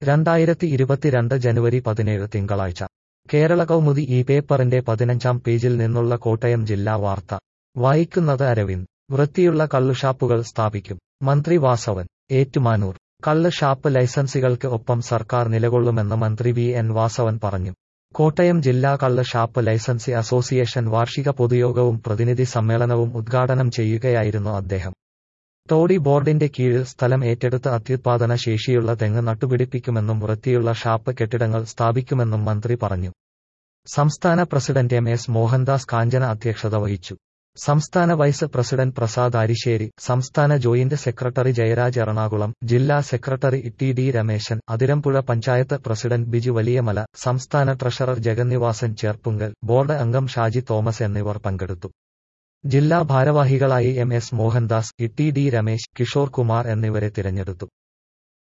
രണ്ടായിരത്തി ഇരുപത്തിരണ്ട് ജനുവരി പതിനേഴ് തിങ്കളാഴ്ച കേരള കൗമുദി ഈ പേപ്പറിന്റെ പതിനഞ്ചാം പേജിൽ നിന്നുള്ള കോട്ടയം ജില്ലാ വാർത്ത വായിക്കുന്നത് അരവിന്ദ് വൃത്തിയുള്ള കള്ളുഷാപ്പുകൾ സ്ഥാപിക്കും മന്ത്രി വാസവൻ ഏറ്റുമാനൂർ കള്ള് ഷാപ്പ് ലൈസൻസികൾക്ക് ഒപ്പം സർക്കാർ നിലകൊള്ളുമെന്ന് മന്ത്രി വി എൻ വാസവൻ പറഞ്ഞു കോട്ടയം ജില്ലാ കള്ള് ഷാപ്പ് ലൈസൻസി അസോസിയേഷൻ വാർഷിക പൊതുയോഗവും പ്രതിനിധി സമ്മേളനവും ഉദ്ഘാടനം ചെയ്യുകയായിരുന്നു അദ്ദേഹം ടോഡി ബോർഡിന്റെ കീഴിൽ സ്ഥലം ഏറ്റെടുത്ത് അത്യുത്പാദന ശേഷിയുള്ള തെങ്ങ് നട്ടുപിടിപ്പിക്കുമെന്നും വൃത്തിയുള്ള ഷാപ്പ് കെട്ടിടങ്ങൾ സ്ഥാപിക്കുമെന്നും മന്ത്രി പറഞ്ഞു സംസ്ഥാന president M S Mohandas Kanchana അധ്യക്ഷത വഹിച്ചു സംസ്ഥാന വൈസ് പ്രസിഡന്റ് പ്രസാദ് അരിശ്ശേരി സംസ്ഥാന ജോയിന്റ് സെക്രട്ടറി ജയരാജ് എറണാകുളം ജില്ലാ secretary T D Rameshan Athirampuzha panchayat president Biju Valiyamala സംസ്ഥാന ട്രഷറർ ജഗന്നിവാസൻ ചേർപ്പുങ്കൽ ബോർഡ് അംഗം ഷാജി തോമസ് എന്നിവർ പങ്കെടുത്തു ജില്ലാ ഭാരവാഹികളായി M S Mohandas T D Ramesh Kishore Kumar എന്നിവരെ തിരഞ്ഞെടുത്തു